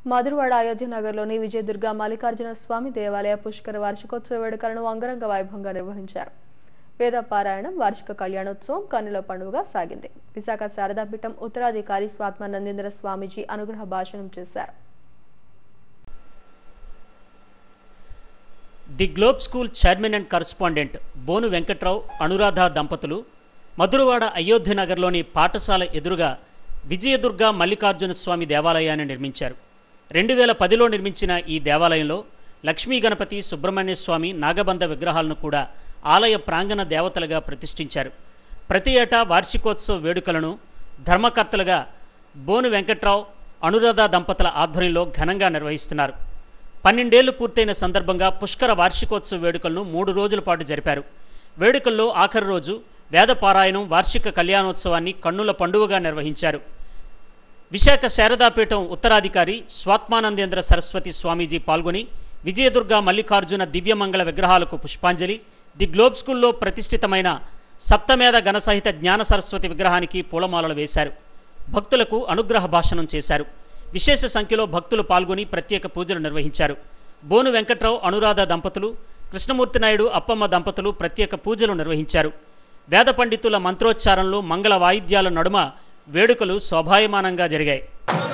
మధురవాడ అయోధ్య నగర్లోని విజయదుర్గ మల్లికార్జున స్వామి దేవాలయ పుష్కర వార్షికోత్సవ వేడుకలను అంగరంగ వైభవంగా నిర్వహించారు వేద పారాయణం వార్షిక కళ్యాణోత్సవం కన్నుల పండుగ సాగింది విశాఖ శారదాపీఠం ఉత్తరాధికారి స్వాత్మానందేంద్ర స్వామీజీ అనుగ్రహ భాషణం చేశారు the Globe School chairman and correspondent Bonu Venkatrao Anuradha దంపతులు మధురవాడ అయోధ్య నగర్లోని పాఠశాల ఎదురుగా విజయదుర్గ మల్లికార్జున స్వామి దేవాలయాన్ని నిర్మించారు రెండు వేల పదిలో నిర్మించిన ఈ దేవాలయంలో లక్ష్మీ గణపతి సుబ్రహ్మణ్య స్వామి నాగబంధ విగ్రహాలను కూడా ఆలయ ప్రాంగణ దేవతలుగా ప్రతిష్ఠించారు ప్రతి ఏటా వార్షికోత్సవ వేడుకలను ధర్మకర్తలుగా బోను వెంకట్రావు అనురాధ దంపతుల ఆధ్వర్యంలో ఘనంగా నిర్వహిస్తున్నారు పన్నెండేళ్లు పూర్తయిన సందర్భంగా పుష్కర వార్షికోత్సవ వేడుకలను మూడు రోజుల పాటు జరిపారు వేడుకల్లో ఆఖరి రోజు వేదపారాయణం వార్షిక కళ్యాణోత్సవాన్ని కన్నుల పండుగగా నిర్వహించారు విశాఖ శారదాపీఠం ఉత్తరాధికారి స్వాత్మానందేంద్ర సరస్వతి స్వామీజీ పాల్గొని విజయదుర్గ మల్లికార్జున దివ్యమంగళ విగ్రహాలకు పుష్పాంజలి ది గ్లోబ్ స్కూల్లో ప్రతిష్ఠితమైన సప్తమేధ గణసహిత జ్ఞాన సరస్వతి విగ్రహానికి పూలమాలలు వేశారు భక్తులకు అనుగ్రహ భాషణం చేశారు విశేష సంఖ్యలో భక్తులు పాల్గొని ప్రత్యేక పూజలు నిర్వహించారు బోను వెంకట్రావు అనురాధ దంపతులు కృష్ణమూర్తి నాయుడు అప్పమ్మ దంపతులు ప్రత్యేక పూజలు నిర్వహించారు వేద పండితుల మంత్రోచ్చారణలు మంగళ వాయిద్యాల నడుమ వేడుకలు శోభాయమానంగా జరిగాయి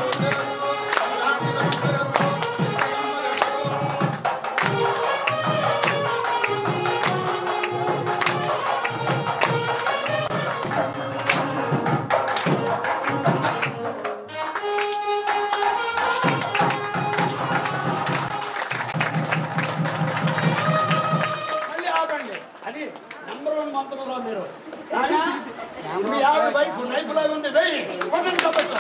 మళ్ళీ ఆపండి అది నెంబర్ వన్ మంత్రంలో మీరు నాయనా, మీ ఆవిడ వైఫ్ నైఫ్ లాగా ఉంది వెయ్యి కొట్టండి కాబట్టి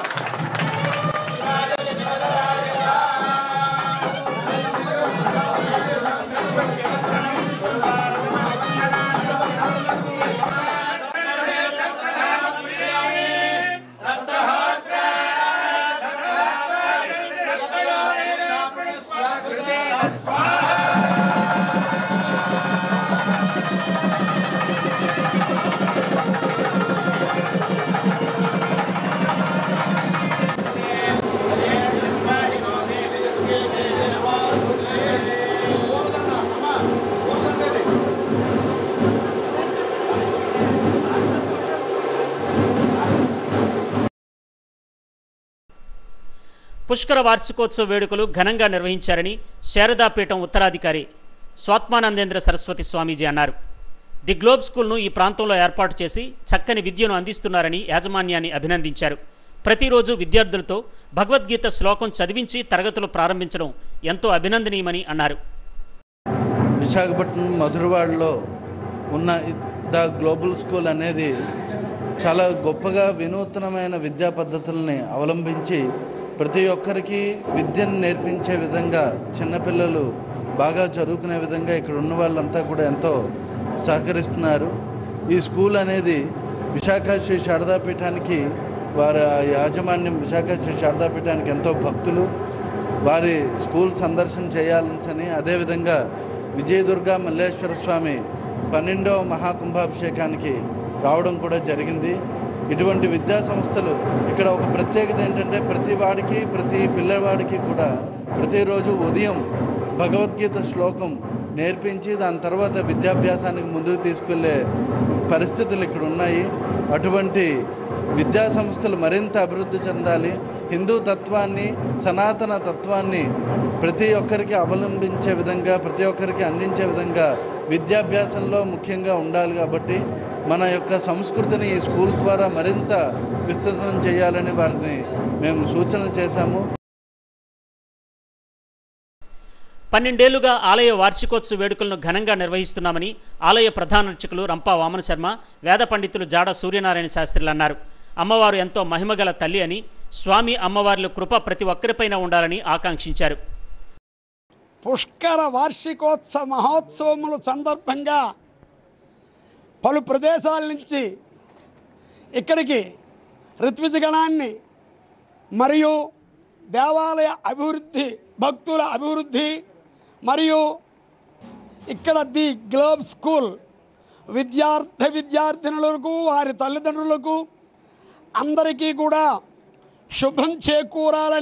పుష్కర వార్షికోత్సవ వేడుకలు ఘనంగా నిర్వహించారని శారదాపీఠం ఉత్తరాధికారి స్వాత్మానందేంద్ర సరస్వతి స్వామీజీ అన్నారు ది గ్లోబ్ స్కూల్ను ఈ ప్రాంతంలో ఏర్పాటు చేసి చక్కని విద్యను అందిస్తున్నారని యాజమాన్యాన్ని అభినందించారు ప్రతిరోజు విద్యార్థులతో భగవద్గీత శ్లోకం చదివించి తరగతులు ప్రారంభించడం ఎంతో అభినందనీయమని అన్నారు విశాఖపట్నం మధురవాడలో ఉన్న ద గ్లోబల్ స్కూల్ అనేది చాలా గొప్పగా వినూత్నమైన విద్యా పద్ధతుల్ని అవలంబించి ప్రతి ఒక్కరికి విద్యను నేర్పించే విధంగా చిన్నపిల్లలు బాగా చదువుకునే విధంగా ఇక్కడ ఉన్న వాళ్ళంతా కూడా ఎంతో సహకరిస్తున్నారు ఈ స్కూల్ అనేది విశాఖ శ్రీ శారదాపీఠానికి వారి యాజమాన్యం విశాఖ శ్రీ శారదాపీఠానికి ఎంతో భక్తులు వారి స్కూల్ సందర్శన చేయాలని అదేవిధంగా విజయదుర్గ మల్లేశ్వర స్వామి పన్నెండవ మహాకుంభాభిషేకానికి రావడం కూడా జరిగింది ఇటువంటి విద్యా సంస్థలు ఇక్కడ ఒక ప్రత్యేకత ఏంటంటే ప్రతి వాడికి ప్రతి పిల్లవాడికి కూడా ప్రతిరోజు ఉదయం భగవద్గీత శ్లోకం నేర్పించి దాని తర్వాత విద్యాభ్యాసానికి ముందుకు తీసుకెళ్లే పరిస్థితులు ఇక్కడ ఉన్నాయి అటువంటి విద్యా సంస్థలు మరింత అభివృద్ధి చెందాలి హిందూ తత్వాన్ని సనాతన తత్వాన్ని ప్రతి ఒక్కరికి అవలంబించే విధంగా ప్రతి ఒక్కరికి అందించే విధంగా విద్యాభ్యాసంలో ముఖ్యంగా ఉండాలి కాబట్టి మన యొక్క సంస్కృతిని ఈ స్కూల్ ద్వారా మరింత విస్తృతం చేయాలని వారిని మేము సూచనలు చేశాము పన్నెండేళ్లుగా ఆలయ వార్షికోత్సవ వేడుకలను ఘనంగా నిర్వహిస్తున్నామని ఆలయ ప్రధాన అర్చకులు రంపా వామన శర్మ వేద పండితులు జాడ సూర్యనారాయణ శాస్త్రులు అన్నారు అమ్మవారు ఎంతో మహిమగల తల్లి అని స్వామి అమ్మవార్ల కృప ప్రతి ఒక్కరిపైన ఉండాలని ఆకాంక్షించారు పుష్కర వార్షికోత్సవ మహోత్సవముల సందర్భంగా పలు ప్రదేశాల నుంచి ఇక్కడికి ఋత్విజగణాన్ని మరియు దేవాలయ అభివృద్ధి భక్తుల అభివృద్ధి మరియు ఇక్కడ ది గ్లోబ్ స్కూల్ విద్యార్థి విద్యార్థినులకు వారి తల్లిదండ్రులకు అందరికీ కూడా శుభం చేకూరాలని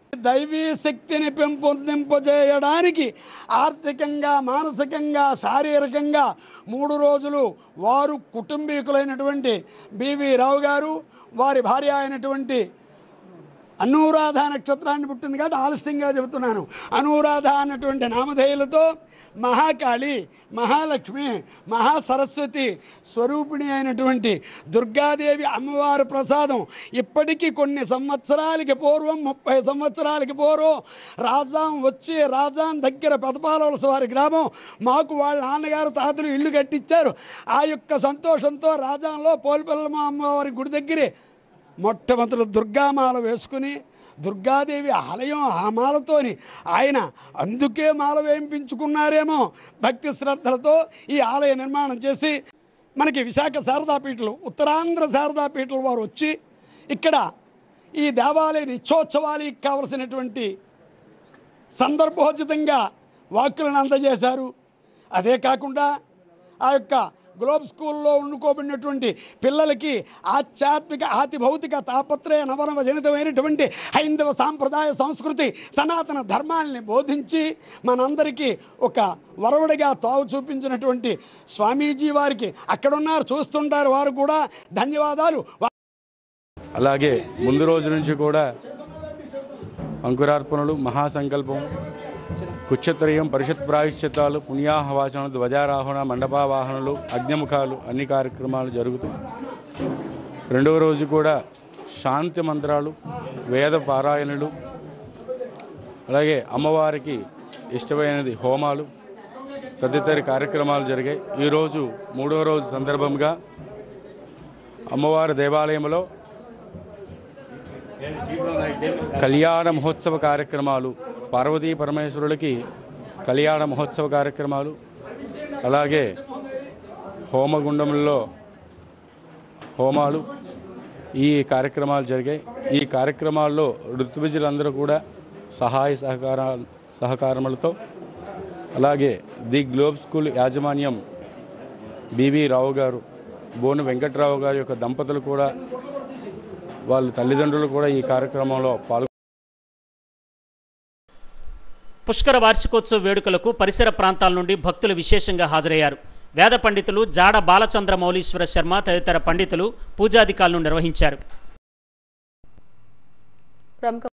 దైవీ శక్తిని పెంపొందింపజేయడానికి ఆర్థికంగా మానసికంగా శారీరకంగా మూడు రోజులు వారు కుటుంబీకులైనటువంటి బివి రావు గారు వారి భార్య అయినటువంటి అనురాధ నక్షత్రాన్ని పుట్టింది కాబట్టి ఆలస్యంగా చెబుతున్నాను అనురాధ అన్నటువంటి నామధేయులతో మహాకాళి మహాలక్ష్మి మహాసరస్వతి స్వరూపిణి అయినటువంటి దుర్గాదేవి అమ్మవారి ప్రసాదం ఇప్పటికీ కొన్ని సంవత్సరాలకి పూర్వం ముప్పై సంవత్సరాలకి పూర్వం రాజాం వచ్చి రాజాం దగ్గర పెదపాలవలస వారి గ్రామం మాకు వాళ్ళ నాన్నగారు తాతలు ఇల్లు కట్టించారు ఆ యొక్క సంతోషంతో రాజాంలో పోలిపల్లమ్మ అమ్మవారి గుడి దగ్గరే మొట్టమొదటి దుర్గామాల వేసుకుని దుర్గాదేవి ఆలయం ఆ మాలతోని ఆయన అందుకే మాల వేయించుకున్నారేమో భక్తి శ్రద్ధలతో ఈ ఆలయ నిర్మాణం చేసి మనకి విశాఖ శారదాపీఠలు ఉత్తరాంధ్ర శారదాపీఠలు వారు వచ్చి ఇక్కడ ఈ దేవాలయ నిత్యోత్సవాలకి కావలసినటువంటి సందర్భోచితంగా వాక్కులను అందజేశారు అదే కాకుండా ఆ యొక్క గ్లోబ్ స్కూల్లో వండుకోబడినటువంటి పిల్లలకి ఆధ్యాత్మిక ఆతి భౌతిక తాపత్రయ నవనవ జనితమైనటువంటి హైందవ సాంప్రదాయ సంస్కృతి సనాతన ధర్మాల్ని బోధించి మనందరికీ ఒక వరవడిగా తావు చూపించినటువంటి స్వామీజీ వారికి అక్కడున్నారు చూస్తుంటారు వారు కూడా ధన్యవాదాలు అలాగే ముందు రోజు నుంచి కూడా అంకురార్పణలు మహాసంకల్పం కుచ్చత్రయం పరిషత్ ప్రాయశ్చిత్తాలు పుణ్యాహవాచనలు ధ్వజారాహణ మండపావాహనలు అగ్నిముఖాలు అన్ని కార్యక్రమాలు జరుగుతూ రెండవ రోజు కూడా శాంతి మంత్రాలు వేద పారాయణలు అలాగే అమ్మవారికి ఇష్టమైనది హోమాలు తదితర కార్యక్రమాలు జరిగాయి ఈరోజు మూడవ రోజు సందర్భంగా అమ్మవారి దేవాలయంలో కళ్యాణ మహోత్సవ కార్యక్రమాలు పార్వతీ పరమేశ్వరులకి కళ్యాణ మహోత్సవ కార్యక్రమాలు అలాగే హోమగుండంలో హోమాలు ఈ కార్యక్రమాలు జరిగాయి ఈ కార్యక్రమాల్లో ఋతువిజులందరూ కూడా సహాయ సహకారాలు సహకారములతో అలాగే ది గ్లోబ్ స్కూల్ యాజమాన్యం బివి రావు గారు బోను వెంకట్రావు గారి యొక్క దంపతులు కూడా వాళ్ళ తల్లిదండ్రులు కూడా ఈ కార్యక్రమంలో పాల్గొ పుష్కర వార్షికోత్సవ వేడుకలకు పరిసర ప్రాంతాల నుండి భక్తులు విశేషంగా హాజరయ్యారు వేద పండితులు జాడ బాలచంద్ర మౌలీశ్వర శర్మ తదితర పండితులు పూజాధికారులు నిర్వహించారు ప్రముఖ